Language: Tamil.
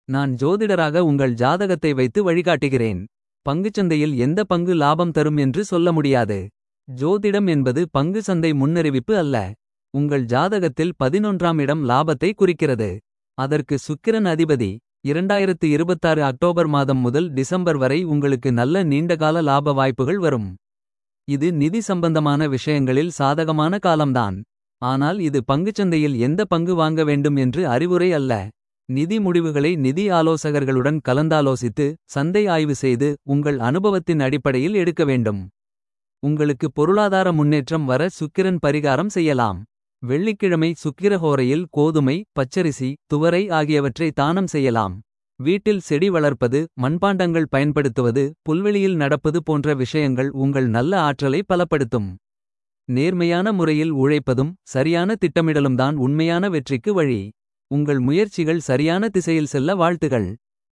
நான் ஜோதிடராக உங்கள் ஜாதகத்தை வைத்து வழிகாட்டுகிறேன். பங்குச்சந்தையில் எந்த பங்கு லாபம் தரும் என்று சொல்ல முடியாது. ஜோதிடம் என்பது பங்கு சந்தை முன்னறிவிப்பு அல்ல. உங்கள் ஜாதகத்தில் பதினொன்றாம் இடம் லாபத்தை குறிக்கிறது. அதற்கு சுக்கிரன் அதிபதி. 2026 அக்டோபர் மாதம் முதல் டிசம்பர் வரை உங்களுக்கு நல்ல நீண்டகால லாப வாய்ப்புகள் வரும். இது நிதி சம்பந்தமான விஷயங்களில் சாதகமான காலம்தான். ஆனால் இது பங்குச்சந்தையில் எந்த பங்கு வாங்க வேண்டும் என்று அறிவுரை அல்ல. நிதி முடிவுகளை நிதி ஆலோசகர்களுடன் கலந்தாலோசித்து. சந்தை ஆய்வு செய்து உங்கள் அனுபவத்தின் அடிப்படையில் எடுக்க வேண்டும். உங்களுக்கு பொருளாதார முன்னேற்றம் வர சுக்கிரன் பரிகாரம் செய்யலாம். வெள்ளிக்கிழமை சுக்கிரஹோரையில் கோதுமை பச்சரிசி துவரை ஆகியவற்றை தானம் செய்யலாம். வீட்டில் செடி வளர்ப்பது மண்பாண்டங்கள் பயன்படுத்துவது. புல்வெளியில் நடப்பது போன்ற விஷயங்கள் உங்கள் நல்ல ஆற்றலை பலப்படுத்தும். நேர்மையான முறையில் உழைப்பதும் சரியான திட்டமிடலும்தான் உண்மையான வெற்றிக்கு வழி. உங்கள் முயற்சிகள் சரியான திசையில் செல்ல வாழ்த்துகள்.